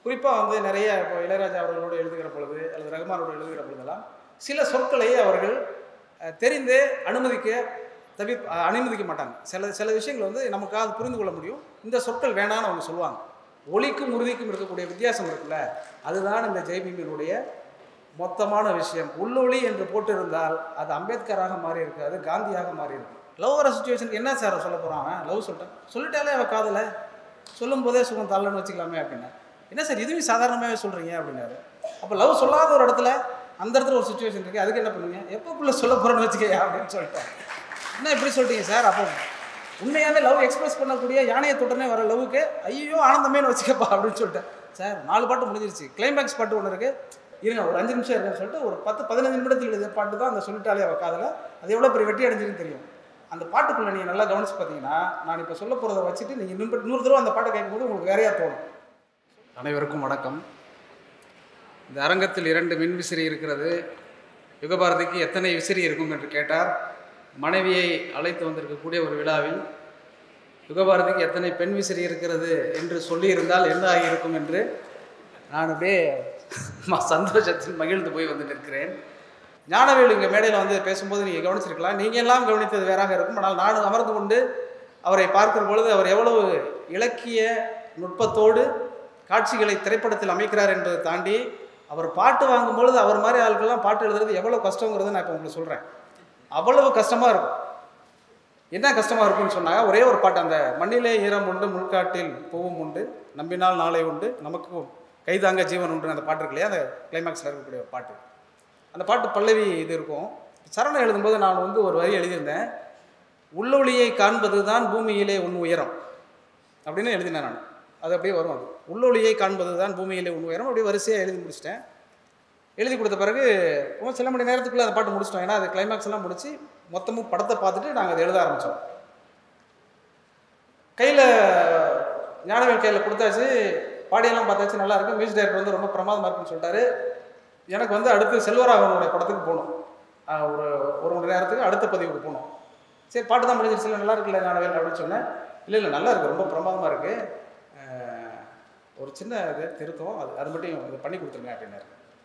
குறிப்பாக வந்து நிறைய இப்போ இளையராஜா அவர்களோடு எழுதுகிற பொழுது அல்லது ரகுமானோடு எழுதுகிற பொழுதெல்லாம் சில சொற்களை அவர்கள் அஹ், தெரிந்தே அனுமதிக்க தவி அஹ், அனுமதிக்க மாட்டாங்க சில சில விஷயங்கள் வந்து நமக்காக அது புரிந்து கொள்ள முடியும் இந்த சொற்கள் வேணான்னு அவங்க சொல்லுவாங்க ஒளிக்கும் உறுதிக்கும் இருக்கக்கூடிய வித்தியாசம் இருக்குல்ல அதுதான் இந்த ஜெய்பீமினுடைய மொத்தமான விஷயம் உள்ளொளி என்று போட்டிருந்தால் அது அம்பேத்கராக மாறி இருக்காது காந்தியாக மாறி இருக்கு லவ் வர சுச்சுவேஷனுக்கு என்ன சார் சொல்ல போகிறான் அவன் லவ் சொல்லிட்டான் சொல்லிட்டாலே அவன் காதல சொல்லும் போதே சுகம் தள்ளன்னு வச்சுக்கலாமே அப்படின்னா என்ன சார் இதுவும் சாதாரணமாகவே சொல்கிறீங்க அப்படின்னாரு அப்போ லவ் சொல்லாத ஒரு இடத்துல அந்த இடத்துல ஒரு சுச்சுவேஷன் இருக்குது அதுக்கு என்ன பண்ணுவீங்க எப்போக்குள்ளே சொல்ல போகிறேன்னு வச்சுக்கயா அப்படின்னு சொல்லிட்டேன் என்ன இப்படி சொல்லிட்டீங்க சார் அப்போ உண்மையாகவே லவ் எக்ஸ்பிரஸ் பண்ணக்கூடிய யானையை தொடனே வர லவ்வுக்கு ஐயோ ஆனந்தமேனு வச்சுக்கப்பா அப்படின்னு சொல்லிட்டேன் சார் நாலு பாட்டு முடிஞ்சிருச்சு கிளைமேக்ஸ் பாட்டு ஒன்று இருக்குது இருங்க ஒரு அஞ்சு நிமிஷம் இருக்குன்னு சொல்லிட்டு ஒரு பத்து பதினஞ்சு நிமிடத்தில் எழுதிய பாட்டு தான் அந்த சொல்லிட்டாலே அவள் காதில் அது எவ்வளோ பெரிய வெட்டி அடைஞ்சிருக்குன்னு தெரியும் அந்த பாட்டுக்குள்ளே நீங்கள் நல்லா கவனிச்சு பார்த்தீங்கன்னா நான் இப்போ சொல்ல போகிறத வச்சுட்டு நீங்கள் இன்னும் நூறு தடவை அந்த பாட்டை கேட்கும்போது உங்களுக்கு வேறையாக தோணும் அனைவருக்கும் வணக்கம் இந்த அரங்கத்தில் இரண்டு மின் விசிறி இருக்கிறது யுகபாரதிக்கு எத்தனை விசிறி இருக்கும் என்று கேட்டார் மனைவியை அழைத்து வந்திருக்கக்கூடிய ஒரு விழாவில் யுகபாரதிக்கு எத்தனை பெண் விசிறி இருக்கிறது என்று சொல்லியிருந்தால் என்ன ஆகியிருக்கும் என்று நான் அப்படியே ம- சந்தோஷத்தில் மகிழ்ந்து போய் வந்து நிற்கிறேன் ஞானவேலு இங்கே மேடையில் வந்து பேசும்போது நீங்கள் கவனிச்சிருக்கலாம் நீங்கள் எல்லாம் கவனித்தது வேறாக இருக்கும் ஆனால் நான் அமர்ந்து கொண்டு அவரை பார்க்கிற பொழுது அவர் எவ்வளவு இலக்கிய நுட்பத்தோடு காட்சிகளை திரைப்படத்தில் அமைக்கிறார் என்பதை தாண்டி அவர் பாட்டு வாங்கும் பொழுது அவர் மாதிரி ஆட்கள்லாம் பாட்டு எழுதுறது எவ்வளோ கஷ்டங்கிறத நான் இப்போ உங்களுக்கு சொல்கிறேன் அவ்வளவு கஷ்டமாக இருக்கும் என்ன கஷ்டமாக இருக்கும்னு சொன்னாங்க ஒரே ஒரு பாட்டு அந்த மண்ணிலே ஈரம் உண்டு முள்காட்டில் பூவும் உண்டு நம்பினால் நாளை உண்டு நமக்கும் கைதாங்க ஜீவன் உண்டு அந்த பாட்டு இருக்கு இல்லையா அந்த கிளைமேக்ஸில் இருக்கக்கூடிய ஒரு பாட்டு அந்த பாட்டு பல்லவி இது இருக்கும் சரணம் எழுதும்போது நான் வந்து ஒரு வரி எழுதியிருந்தேன் உள்ளொளியை காண்பது தான் பூமியிலே உன் உயரம் அப்படின்னு எழுதினேன் நான் அது அப்படியே வரும் அது உள்ளொளியை காண்பது தான் பூமியிலே உன் உயரம் அப்படியே வரிசையாக எழுதி முடிச்சிட்டேன் எழுதி கொடுத்த பிறகு ஒரு சில மணி நேரத்துக்குள்ளே அந்த பாட்டு முடிச்சிட்டோம் ஏன்னா அது கிளைமேக்ஸ் எல்லாம் முடிச்சு மொத்தமும் படத்தை பார்த்துட்டு நாங்கள் அதை எழுத ஆரம்பித்தோம் கையில் ஞானவேல் கையில் கொடுத்தாச்சு பாடியெல்லாம் பார்த்தாச்சு நல்லா இருக்கு மியூசிக் டைரக்டர் வந்து ரொம்ப பிரமாதமாக இருக்குன்னு சொல்லிட்டாரு எனக்கு வந்து அடுத்து செல்வராகவனுடைய படத்துக்கு போகணும் ஆஹ் ஒரு ஒரு மணி நேரத்துக்கு அடுத்த பதிவுக்கு போகணும் சரி பாட்டு தான் முடிஞ்சிருச்சு இல்லை நல்லா இருக்குல்ல ஞானவேல் அப்படின்னு சொன்னேன் இல்லை இல்லை நல்லா இருக்கு ரொம்ப பிரமாதமாக இருக்கு ஆஹ் ஒரு சின்ன இது திருத்தம் அது அது மட்டும் இது பண்ணி கொடுத்துருங்க அப்படின்னாரு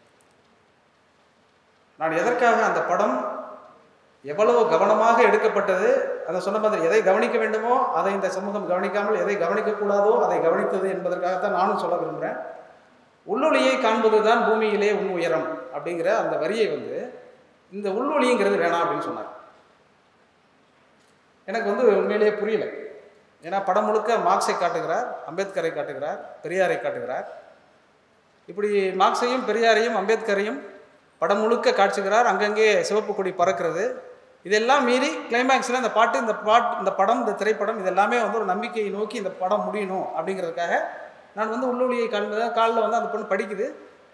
நான் எதற்காக அந்த படம் எவ்வளவு கவனமாக எடுக்கப்பட்டது அதை சொன்ன மாதிரி எதை கவனிக்க வேண்டுமோ அதை இந்த சமூகம் கவனிக்காமல் எதை கவனிக்கக்கூடாதோ அதை கவனித்தது என்பதற்காகத்தான் நானும் சொல்ல விரும்புகிறேன் உள்ளொளியை காண்பது தான் பூமியிலே உன் உயரம் அப்படிங்கிற அந்த வரியை வந்து இந்த உள்ளொளிங்கிறது வேணாம் அப்படின்னு சொன்னார் எனக்கு வந்து உண்மையிலேயே புரியல ஏன்னா படம் முழுக்க மார்க்ஸை காட்டுகிறார் அம்பேத்கரை காட்டுகிறார் பெரியாரை காட்டுகிறார் இப்படி மார்க்ஸையும் பெரியாரையும் அம்பேத்கரையும் படம் முழுக்க காட்சிக்கிறார் அங்கங்கே சிவப்பு கொடி பறக்கிறது இதெல்லாம் மீறி கிளைமேக்ஸில் இந்த பாட்டு இந்த பாட் இந்த படம் இந்த திரைப்படம் இதெல்லாமே வந்து ஒரு நம்பிக்கையை நோக்கி இந்த படம் முடியணும் அப்படிங்கிறதுக்காக நான் வந்து உள்ளொளியை காண்பது காலில் வந்து அந்த பொண்ணு படிக்குது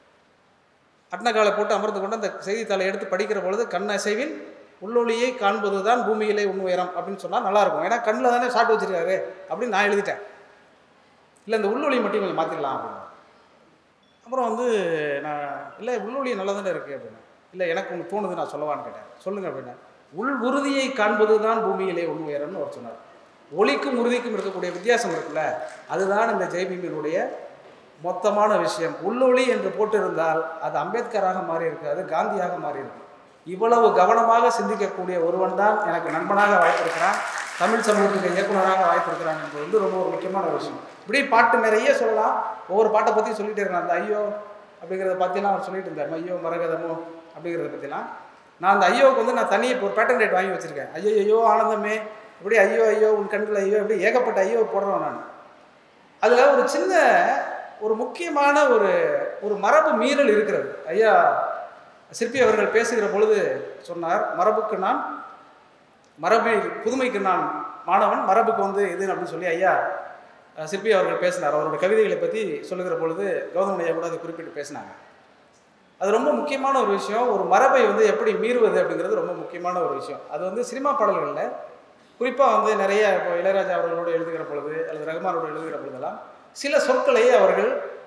அட்னகாலை போட்டு அமர்ந்து கொண்டு அந்த செய்தித்தாளை எடுத்து படிக்கிற பொழுது கண் அசைவில் உள்ளொளியை காண்பது தான் பூமியிலே உன் உயரம் அப்படின்னு சொன்னால் நல்லாயிருக்கும் ஏன்னா கண்ணில் தானே ஷாட் வச்சிருக்காரு அப்படின்னு நான் எழுதிட்டேன் இல்லை இந்த உள்ளொளி மட்டும் கொஞ்சம் மாற்றிடலாம் அப்படின்னு அப்புறம் வந்து நான் இல்லை உள்ளொளி நல்லா தானே இருக்குது அப்படின்னு இல்லை எனக்கு ஒன்று தோணுது நான் சொல்லவான்னு கேட்டேன் சொல்லுங்க அப்படின்னா உள் உறுதியை காண்பது தான் பூமியிலே உள் உயரம்னு அவர் சொன்னார் ஒளிக்கும் உறுதிக்கும் இருக்கக்கூடிய வித்தியாசம் இருக்குல்ல அதுதான் இந்த ஜெய்பீமினுடைய மொத்தமான விஷயம் உள்ளொளி என்று போட்டிருந்தால் அது அம்பேத்கராக மாறி இருக்காது காந்தியாக மாறி இருக்கு இவ்வளவு கவனமாக சிந்திக்கக்கூடிய ஒருவன் தான் எனக்கு நண்பனாக வாய்ப்பிருக்கிறான் தமிழ் சமூகத்துக்கு இயக்குனராக வாய்ப்பிருக்கிறான் என்பது வந்து ரொம்ப ஒரு முக்கியமான விஷயம் இப்படி பாட்டு நிறைய சொல்லலாம் ஒவ்வொரு பாட்டை பற்றி சொல்லிட்டே இருக்கலாம் அந்த ஐயோ அப்படிங்கிறத பற்றிலாம் அவர் சொல்லிட்டு இருந்தார் ஐயோ மரகதமோ அப்படிங்கிறத பற்றிலாம் நான் அந்த ஐயோவுக்கு வந்து நான் தனியாக இப்போ ஒரு பேட்டன் ரேட் வாங்கி வச்சுருக்கேன் ஐயோ ஐயோ ஆனந்தமே இப்படி ஐயோ ஐயோ உன் கண்கள் ஐயோ இப்படி ஏகப்பட்ட ஐயோ போடுறோம் நான் அதில் ஒரு சின்ன ஒரு முக்கியமான ஒரு ஒரு மரபு மீறல் இருக்கிறது ஐயா சிற்பி அவர்கள் பேசுகிற பொழுது சொன்னார் மரபுக்கு நான் மரபு புதுமைக்கு நான் மாணவன் மரபுக்கு வந்து இது அப்படின்னு சொல்லி ஐயா அஹ், சிற்பி அவர்கள் பேசினார் அவரோட கவிதைகளை பற்றி சொல்லுகிற பொழுது கௌதம் ஐயா கூட அதை குறிப்பிட்டு பேசினாங்க அது ரொம்ப முக்கியமான ஒரு விஷயம் ஒரு மரபை வந்து எப்படி மீறுவது அப்படிங்கிறது ரொம்ப முக்கியமான ஒரு விஷயம் அது வந்து சினிமா பாடல்களில் குறிப்பாக வந்து நிறைய இப்போ இளையராஜா அவர்களோடு எழுதுகிற பொழுது அல்லது ரகுமானோடு எழுதுகிற பொழுதெல்லாம் சில சொற்களை அவர்கள்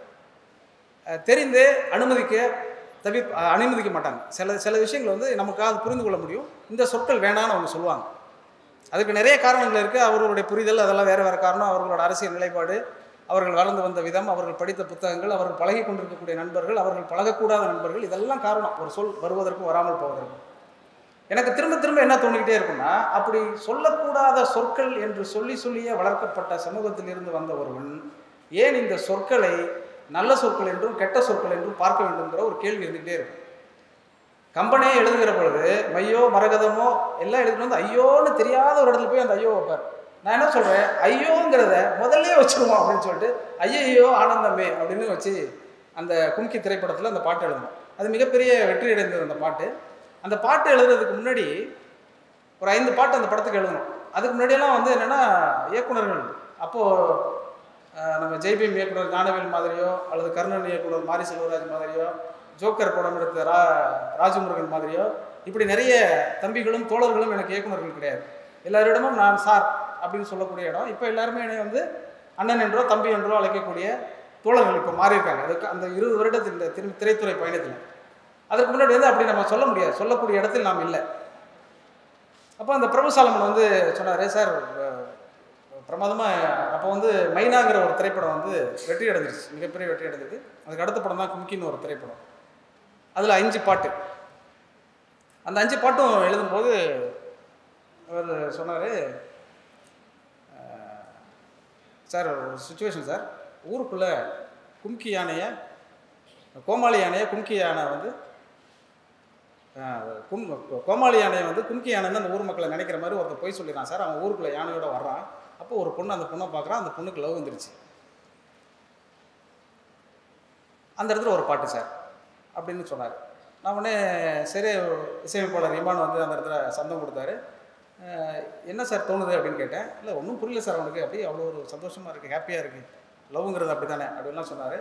அஹ், தெரிந்தே அனுமதிக்க தவி அஹ், அனுமதிக்க மாட்டாங்க சில சில விஷயங்கள் வந்து நமக்காக அது புரிந்து கொள்ள முடியும் இந்த சொற்கள் வேணான்னு அவங்க சொல்லுவாங்க அதுக்கு நிறைய காரணங்கள் இருக்குது அவர்களுடைய புரிதல் அதெல்லாம் வேறு வேறு காரணம் அவர்களோட அரசியல் நிலைப்பாடு அவர்கள் வளர்ந்து வந்த விதம் அவர்கள் படித்த புத்தகங்கள் அவர்கள் பழகி கொண்டிருக்கக்கூடிய நண்பர்கள் அவர்கள் பழகக்கூடாத நண்பர்கள் இதெல்லாம் காரணம் ஒரு சொல் வருவதற்கும் வராமல் போவதற்கும் எனக்கு திரும்ப திரும்ப என்ன தோணிக்கிட்டே இருக்கும்னா அப்படி சொல்லக்கூடாத சொற்கள் என்று சொல்லி சொல்லியே வளர்க்கப்பட்ட சமூகத்தில் இருந்து வந்த ஒருவன் ஏன் இந்த சொற்களை நல்ல சொற்கள் என்றும் கெட்ட சொற்கள் என்றும் பார்க்க வேண்டும்ங்கிற ஒரு கேள்வி இருந்துகிட்டே இருக்கும் கம்பனே எழுதுகிற பொழுது மையோ மரகதமோ எல்லாம் எழுதிட்டு வந்து ஐயோன்னு தெரியாத ஒரு இடத்துல போய் அந்த ஐயோ வைப்பார் நான் என்ன சொல்கிறேன் ஐயோங்கிறத முதல்ல வச்சுருவோம் அப்படின்னு சொல்லிட்டு ஐயையோ ஆனந்தமே அப்படின்னு வச்சு அந்த கும்கி திரைப்படத்தில் அந்த பாட்டு எழுதணும் அது மிகப்பெரிய வெற்றி அடைந்தது அந்த பாட்டு அந்த பாட்டு எழுதுறதுக்கு முன்னாடி ஒரு ஐந்து பாட்டு அந்த படத்துக்கு எழுதணும் அதுக்கு முன்னாடியெல்லாம் வந்து என்னென்னா இயக்குனர்கள் அப்போது நம்ம ஜெய்பீம் இயக்குனர் ஞானவேல் மாதிரியோ அல்லது கர்ணன் இயக்குனர் மாரி செல்வராஜ் மாதிரியோ ஜோக்கர் படம் எடுத்த ரா ராஜமுருகன் மாதிரியோ இப்படி நிறைய தம்பிகளும் தோழர்களும் எனக்கு இயக்குனர்கள் கிடையாது எல்லாரிடமும் நான் சார் அப்படின்னு சொல்லக்கூடிய இடம் இப்போ எல்லாருமே என்னை வந்து அண்ணன் என்றோ தம்பி என்றோ அழைக்கக்கூடிய தோழர்கள் இப்போ மாறி இருக்காங்க அதுக்கு அந்த இருபது வருடத்தில் இந்த திரு திரைத்துறை பயணத்தில் அதுக்கு முன்னாடி வந்து அப்படி நம்ம சொல்ல முடியாது சொல்லக்கூடிய இடத்தில் நாம் இல்லை அப்போ அந்த பிரபு சாலமன் வந்து சொன்னார் சார் பிரமாதமாக அப்போ வந்து மைனாங்கிற ஒரு திரைப்படம் வந்து வெற்றி அடைஞ்சிருச்சு மிகப்பெரிய வெற்றி அடைஞ்சது அதுக்கு அடுத்த படம் தான் கும்கின்னு ஒரு திரைப்படம் அதில் அஞ்சு பாட்டு அந்த அஞ்சு பாட்டும் எழுதும்போது அவர் சொன்னார் சார் ஒரு சுச்சுவேஷன் சார் ஊருக்குள்ளே கும்கி யானையை கோமாளி யானையை கும்கி யானை வந்து ஆஹ், கும் கோமாளி யானையை வந்து கும்கி யானைன்னு அந்த ஊர் மக்களை நினைக்கிற மாதிரி ஒருத்தர் போய் சொல்லிடுறான் சார் அவன் ஊருக்குள்ளே யானையோட வர்றான் அப்போ ஒரு பொண்ணு அந்த பொண்ணை பார்க்குறான் அந்த பொண்ணுக்கு லவ் வந்துருச்சு அந்த இடத்துல ஒரு பாட்டு சார் அப்படின்னு சொன்னார் நான் உடனே சரி இசையமைப்பாளர் இமான் வந்து அந்த இடத்துல சந்தம் கொடுத்தாரு அஹ், என்ன சார் தோணுது அப்படின்னு கேட்டேன் இல்லை ஒன்றும் புரியல சார் அவனுக்கு அப்படியே அவ்வளோ ஒரு சந்தோஷமாக இருக்குது ஹாப்பியாக இருக்குது லவ்ங்கிறது அப்படி தானே அப்படின்லாம் சொன்னார்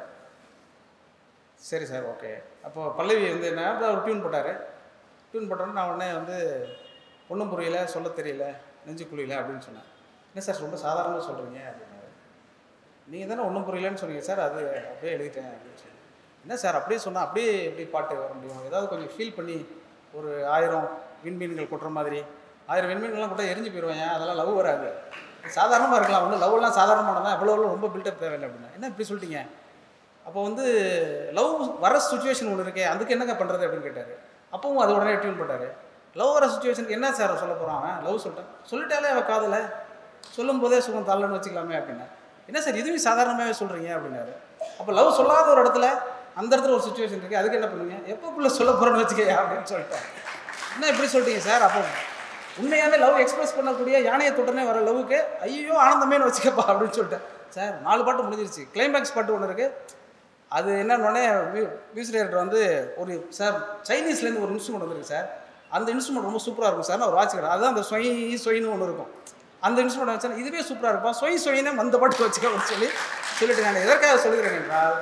சரி சார் ஓகே அப்போ பல்லவி வந்து என்ன அப்படி அவர் டியூன் போட்டார் டியூன் போட்டோன்னே நான் உடனே வந்து ஒன்றும் புரியல சொல்ல தெரியல நெஞ்சு குழியில அப்படின்னு சொன்னேன் என்ன சார் ரொம்ப சாதாரணமாக சொல்கிறீங்க அப்படின்னாரு நீங்கள் தானே ஒன்றும் புரியலன்னு சொன்னீங்க சார் அது அப்படியே எழுதிட்டேன் அப்படின்னு சொல்லி என்ன சார் அப்படியே சொன்னால் அப்படியே எப்படி பாட்டு வர முடியும் ஏதாவது கொஞ்சம் ஃபீல் பண்ணி ஒரு ஆயிரம் விண்மீன்கள் கொட்டுற மாதிரி ஆயிரம் விண்மீன்கள்லாம் கூட எரிஞ்சு போயிடுவேன் அதெல்லாம் லவ் வராது சாதாரணமாக இருக்கலாம் ஒன்றும் லவ்லாம் சாதாரணமானதான் எவ்வளோ எவ்வளோ ரொம்ப பில்டப் தேவையில்லை அப்படின்னா என்ன இப்படி சொல்லிட்டீங்க அப்போ வந்து லவ் வர சுச்சுவேஷன் ஒன்று இருக்கே அதுக்கு என்னங்க பண்ணுறது அப்படின்னு கேட்டார் அப்பவும் அது உடனே டியூன் போட்டார் லவ் வர சுச்சுவேஷனுக்கு என்ன சார் சொல்ல போகிறான் அவன் லவ் சொல்லிட்டேன் சொல்லிட்டாலே அவள் காதலை சொல்லும் போதே சுகம் தள்ளன்னு வச்சுக்கலாமே அப்படின்னா என்ன சார் இதுவும் சாதாரணமாகவே சொல்கிறீங்க அப்படின்னாரு அப்போ லவ் சொல்லாத ஒரு இடத்துல அந்த இடத்துல ஒரு சுச்சுவேஷன் இருக்குது அதுக்கு என்ன பண்ணுவீங்க எப்போ பிள்ளை சொல்ல போகிறேன்னு வச்சுக்கயா அப்படின்னு சொல்லிட்டேன் என்ன இப்படி சொல்லிட்டீங்க சார் அப்போ உண்மையாவே லவ் எக்ஸ்பிரஸ் பண்ணக்கூடிய யானையை தொடனே வர லவ்வுக்கு ஐயோ ஆனந்தமேனு வச்சுக்கப்பா அப்படின்னு சொல்லிட்டேன் சார் நாலு பாட்டு முடிஞ்சிருச்சு கிளைமேக்ஸ் பாட்டு ஒன்று இருக்குது அது என்னன்னொடனே மியூசிக் டைரக்டர் வந்து ஒரு சார் சைனீஸ்லேருந்து ஒரு இன்ஸ்ட்ருமெண்ட் வந்திருக்கு சார் அந்த இன்ஸ்ட்ருமெண்ட் ரொம்ப சூப்பராக இருக்கும் சார் ஒரு வாட்ச் அதுதான் அந்த சொய் சொயின்னு ஒன்று இருக்கும் அந்த இன்ஸ்ட்ருமெண்ட் வச்சா இதுவே சூப்பராக இருக்கும் சொய் சொயினே அந்த பாட்டு வச்சுக்க அப்படின்னு சொல்லி சொல்லிட்டு நான் எதற்காக சொல்லுகிறேன் என்றால்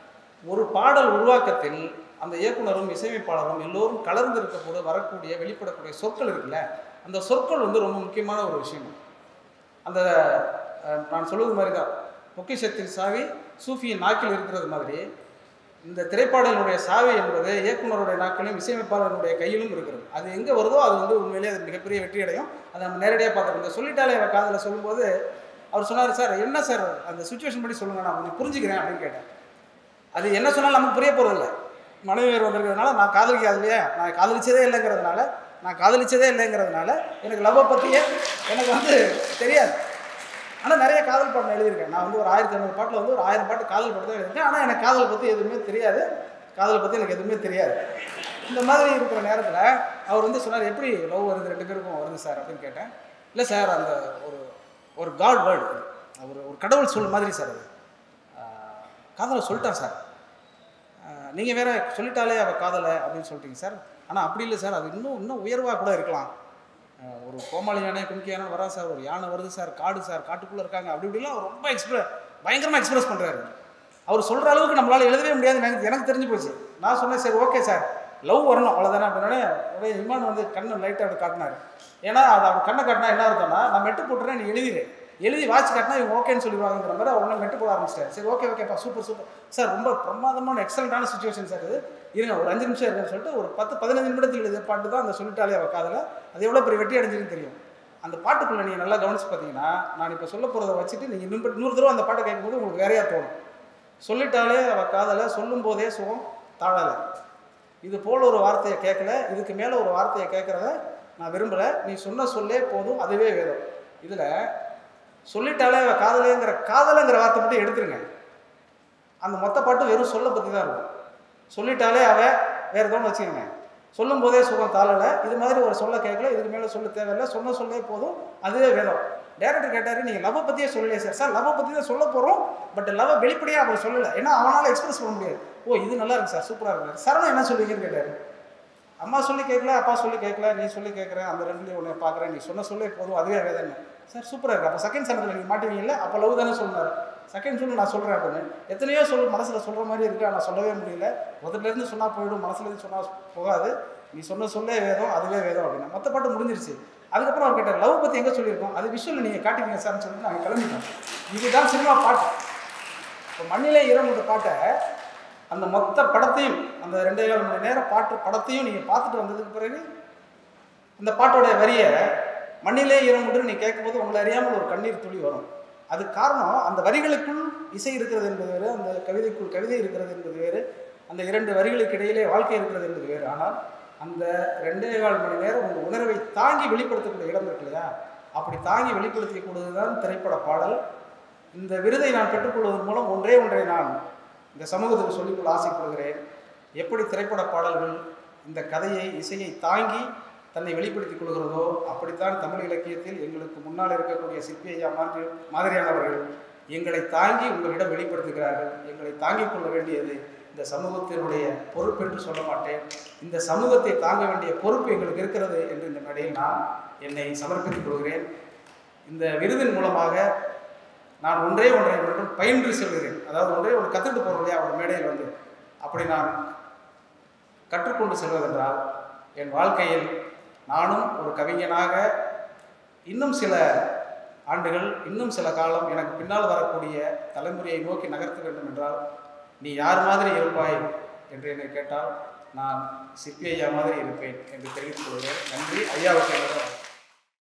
ஒரு பாடல் உருவாக்கத்தில் அந்த இயக்குனரும் இசையமைப்பாளரும் எல்லோரும் கலந்து இருக்கப்போது வரக்கூடிய வெளிப்படக்கூடிய சொற்கள் இருக்குல்ல அந்த சொற்கள் வந்து ரொம்ப முக்கியமான ஒரு விஷயம் அந்த அஹ், நான் சொல்வது மாதிரி தான் பொக்கிஷத்தின் சாவி சூஃபியின் நாக்கில் இருக்கிறது மாதிரி இந்த திரைப்பாடலினுடைய சாவி என்பது இயக்குனருடைய நாக்கிலும் இசையமைப்பாளருடைய கையிலும் இருக்கிறது அது எங்கே வருதோ அது வந்து உண்மையிலேயே அது மிகப்பெரிய வெற்றி அடையும் அதை நம்ம நேரடியாக பார்த்துருக்கோம் இந்த சொல்லிட்டாலே அவ காதில் சொல்லும்போது அவர் சொன்னார் சார் என்ன சார் அந்த சுச்சுவேஷன் படி சொல்லுங்கள் நான் கொஞ்சம் புரிஞ்சுக்கிறேன் அப்படின்னு கேட்டேன் அது என்ன சொன்னாலும் நமக்கு புரிய போகிறதில்ல மனைவி வேறு வந்திருக்கிறதுனால நான் காதலிக்காது இல்லையா நான் காதலிச்சதே இல்லைங்கிறதுனால நான் காதலிச்சதே இல்லைங்கிறதுனால எனக்கு லவ்வை பற்றியே எனக்கு வந்து தெரியாது ஆனால் நிறைய காதல் பாட்டு நான் எழுதியிருக்கேன் நான் வந்து ஒரு ஆயிரத்தி ஐநூறு பாட்டில் வந்து ஒரு ஆயிரம் பாட்டு காதல் பாட்டு தான் எழுதியிருக்கேன் ஆனால் எனக்கு காதலை பற்றி எதுவுமே தெரியாது காதலை பற்றி எனக்கு எதுவுமே தெரியாது இந்த மாதிரி இருக்கிற நேரத்தில் அவர் வந்து சொன்னார் எப்படி லவ் வருது ரெண்டு பேருக்கும் வருது சார் அப்படின்னு கேட்டேன் இல்லை சார் அந்த ஒரு ஒரு காட் வேர்டு ஒரு ஒரு கடவுள் சொல் மாதிரி சார் அது ஆஹ், காதலை சொல்லிட்டான் சார் நீங்கள் வேற சொல்லிட்டாலே அவள் காதலை அப்படின்னு சொல்லிட்டீங்க சார் ஆனால் அப்படி இல்லை சார் அது இன்னும் இன்னும் உயர்வாக கூட இருக்கலாம் அஹ் ஒரு கோமாளி யானை கும்கி யானை வரா சார் ஒரு யானை வருது சார் காடு சார் காட்டுக்குள்ளே இருக்காங்க அப்படி இப்படிலாம் அவர் ரொம்ப எக்ஸ்பிர பயங்கரமாக எக்ஸ்பிரஸ் பண்ணுறாரு அவர் சொல்கிற அளவுக்கு நம்மளால் எழுதவே முடியாது எனக்கு எனக்கு தெரிஞ்சு போச்சு நான் சொன்னேன் சரி ஓகே சார் லவ் வரணும் அவ்வளோதானே அப்படின்னே உடனே இமான் வந்து கண்ணை லைட்டாக அப்படி காட்டினார் ஏன்னா அது அவர் கண்ணை காட்டினா என்ன அர்த்தம்னா நான் மெட்டு போட்டுறேன் நீ எழுதிடு எழுதி வாட்ச் காட்டினா இவங்க ஓகேன்னு சொல்லிடுவாங்கிற மாதிரி அவர் உடனே மெட்டு போட ஆரம்பிச்சிட்டாரு சரி ஓகே ஓகேப்பா சூப்பர் சூப்பர் சார் ரொம்ப பிரமாதமான எக்ஸலண்ட்டான சுச்சுவேஷன் சார் இது இருங்க ஒரு அஞ்சு நிமிஷம் இருக்குன்னு சொல்லிட்டு ஒரு பத்து பதினஞ்சு நிமிடத்தில் எழுதிய பாட்டு தான் அந்த சொல்லிட்டாலே அவள் காதில் அது எவ்வளோ பெரிய வெற்றி அடைஞ்சிருன்னு தெரியும் அந்த பாட்டுக்குள்ளே நீங்கள் நல்லா கவனிச்சு பார்த்தீங்கன்னா நான் இப்போ சொல்ல போகிறத வச்சுட்டு நீங்கள் இன்னும் இன்னொரு தடவை அந்த பாட்டை கேட்கும்போது உங்களுக்கு வேறையாக தோணும் சொல்லிட்டாலே அவ காதலை சொல்லும் போதே சுகம் தாழலை இது போல் ஒரு வார்த்தையை கேட்கல இதுக்கு மேலே ஒரு வார்த்தையை கேட்குறத நான் விரும்பலை நீ சொன்ன சொல்லே போதும் அதுவே வேதம் இதில் சொல்லிட்டாலே அவ காதலேங்கிற காதலைங்கிற வார்த்தை மட்டும் எடுத்துருங்க அந்த மொத்த பாட்டு வெறும் சொல்ல பற்றி தான் இருக்கும் சொல்லிட்டாலே அவ வேறு எதோன்னு வச்சுக்கோங்க சொல்லும் போதே சுகம் தாளலை இது மாதிரி ஒரு சொல்ல கேட்கல இதுக்கு மேலே சொல்ல தேவையில்லை சொன்ன சொல்லே போதும் அதுவே வேதம் டேரக்டர் கேட்டார் நீங்கள் லவ்வை பற்றியே சொல்லலையே சார் சார் லவ்வை பற்றி தான் சொல்ல போகிறோம் பட் லவ்வை வெளிப்படையாக அவர் சொல்லலை ஏன்னா அவனால் எக்ஸ்பிரஸ் பண்ண முடியாது ஓ இது நல்லா இருக்கு சார் சூப்பராக இருக்கு சரணம் என்ன சொல்லுவீங்கன்னு கேட்டார் அம்மா சொல்லி கேட்கல அப்பா சொல்லி கேட்கல நீ சொல்லி கேட்குறேன் அந்த ரெண்டுலேயும் உன்னை பார்க்குறேன் நீ சொன்ன சொல்லே போதும் அதுவே வேதனை சார் சூப்பராக இருக்கு அப்போ செகண்ட் சரணத்தில் நீங்கள் மாட்டீங்கல்ல அப்போ லவ் தானே சொன்னார் செகண்ட் சொல்லு நான் சொல்கிறேன் அப்படின்னு எத்தனையோ சொல்லு மனசில் சொல்கிற மாதிரி இருக்கு ஆனால் சொல்லவே முடியல முதல்லேருந்து சொன்னால் போயிடும் மனசுலேருந்து சொன்னால் போகாது நீ சொன்ன சொல்லே வேதம் அதுவே வேதம் அப்படின்னா மற்ற பாட்டு முடிஞ்சிருச்சு அதுக்கப்புறம் அவர் கேட்டார் லவ் பற்றி எங்கே சொல்லியிருக்கோம் அது விஷுவலில் நீங்கள் காட்டிங்க சார்னு சொல்லிட்டு நாங்கள் கிளம்பிட்டோம் இதுதான் சினிமா பாட்டு இப்போ மண்ணிலே இரண்டு பாட்டை அந்த மொத்த படத்தையும் அந்த ரெண்டே கால் மணி நேரம் பாட்டு படத்தையும் நீங்கள் பார்த்துட்டு வந்ததுக்கு பிறகு அந்த பாட்டோட வரியை மண்ணிலே இரமுன்று நீ கேட்கும்போது உங்களை அறியாமல் ஒரு கண்ணீர் துளி வரும் அது காரணம் அந்த வரிகளுக்குள் இசை இருக்கிறது என்பது வேறு அந்த கவிதைக்குள் கவிதை இருக்கிறது என்பது வேறு அந்த இரண்டு வரிகளுக்கு இடையிலே வாழ்க்கை இருக்கிறது என்பது வேறு ஆனால் அந்த ரெண்டே கால் மணி நேரம் உங்கள் உணர்வை தாங்கி வெளிப்படுத்தக்கூடிய இடம் இருக்கு இல்லையா அப்படி தாங்கி வெளிப்படுத்தக்கூடியது தான் திரைப்பட பாடல் இந்த விருதை நான் பெற்றுக்கொள்வதன் மூலம் ஒன்றே ஒன்றை நான் இந்த சமூகத்துக்கு சொல்லிக்கொள்ள ஆசைப்படுகிறேன் எப்படி திரைப்பட பாடல்கள் இந்த கதையை இசையை தாங்கி தன்னை வெளிப்படுத்திக் கொள்கிறதோ அப்படித்தான் தமிழ் இலக்கியத்தில் எங்களுக்கு முன்னால் இருக்கக்கூடிய சிற்பி ஐயா மாதிரி மாதிரியானவர்கள் எங்களை தாங்கி உங்களிடம் வெளிப்படுத்துகிறார்கள் எங்களை தாங்கிக் கொள்ள வேண்டியது இந்த சமூகத்தினுடைய பொறுப்பு என்று சொல்ல மாட்டேன் இந்த சமூகத்தை தாங்க வேண்டிய பொறுப்பு எங்களுக்கு இருக்கிறது என்று இந்த மேடையில் நான் என்னை சமர்ப்பித்துக் கொள்கிறேன் இந்த விருதின் மூலமாக நான் ஒன்றே ஒன்றை மட்டும் பயின்று செல்கிறேன் அதாவது ஒன்றே ஒன்று கற்றுட்டு போகிறோம் இல்லையா ஒரு மேடையில் வந்து அப்படி நான் கற்றுக்கொண்டு செல்வதென்றால் என் வாழ்க்கையில் நானும் ஒரு கவிஞனாக இன்னும் சில ஆண்டுகள் இன்னும் சில காலம் எனக்கு பின்னால் வரக்கூடிய தலைமுறையை நோக்கி நகர்த்த வேண்டும் என்றால் நீ யார் மாதிரி இருப்பாய் என்று என்னை கேட்டால் நான் சிற்பி ஐயா மாதிரி இருப்பேன் என்று தெரிவித்துக் கொள்கிறேன் நன்றி ஐயாவுக்கு என்னோட